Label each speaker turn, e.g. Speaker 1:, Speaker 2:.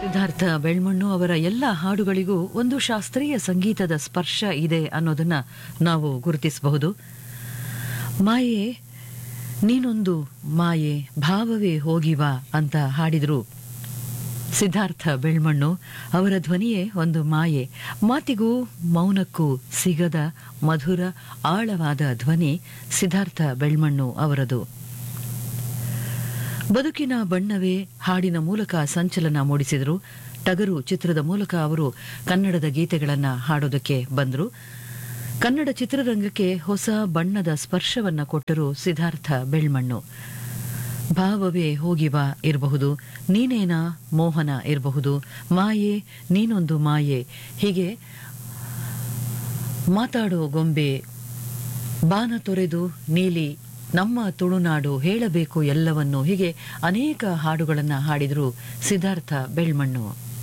Speaker 1: ಸಿದ್ಧಾರ್ಥ ಬೆಳ್ಮಣ್ಣು ಅವರ ಎಲ್ಲ ಹಾಡುಗಳಿಗೂ ಒಂದು ಶಾಸ್ತ್ರೀಯ ಸಂಗೀತದ ಸ್ಪರ್ಶ ಇದೆ ಅನ್ನೋದನ್ನ ನಾವು ಗುರುತಿಸಬಹುದು ಮಾಯೆ ನೀನೊಂದು ಮಾಯೆ ಭಾವವೇ ಹೋಗಿವಾ ಅಂತ ಹಾಡಿದ್ರು ಸಿದ್ಧಾರ್ಥ ಬೆಳ್ಮಣ್ಣು ಅವರ ಧ್ವನಿಯೇ ಒಂದು ಮಾಯೆ ಮಾತಿಗೂ ಮೌನಕ್ಕೂ ಸಿಗದ ಮಧುರ ಆಳವಾದ ಧ್ವನಿ ಸಿದ್ಧಾರ್ಥ ಬೆಳ್ಮಣ್ಣು ಅವರದು ಬದುಕಿನ ಬಣ್ಣವೇ ಹಾಡಿನ ಮೂಲಕ ಸಂಚಲನ ಮೂಡಿಸಿದರು ಟಗರು ಚಿತ್ರದ ಮೂಲಕ ಅವರು ಕನ್ನಡದ ಗೀತೆಗಳನ್ನು ಹಾಡೋದಕ್ಕೆ ಬಂದರು ಕನ್ನಡ ಚಿತ್ರರಂಗಕ್ಕೆ ಹೊಸ ಬಣ್ಣದ ಸ್ಪರ್ಶವನ್ನ ಕೊಟ್ಟರು ಸಿದ್ಧಾರ್ಥ ಬೆಳ್ಮಣ್ಣು ಭಾವವೇ ಹೋಗಿವ ಇರಬಹುದು ನೀನೇನಾ ಮೋಹನ ಇರಬಹುದು ಮಾಯೆ ನೀನೊಂದು ಮಾಯೆ ಹೀಗೆ ಮಾತಾಡೋ ಗೊಂಬೆ ಬಾನ ತೊರೆದು ನೀಲಿ ನಮ್ಮ ತುಳುನಾಡು ಹೇಳಬೇಕು ಎಲ್ಲವನ್ನು ಹೀಗೆ ಅನೇಕ ಹಾಡುಗಳನ್ನು ಹಾಡಿದರು ಸಿದ್ಧಾರ್ಥ ಬೆಳ್ಮಣ್ಣು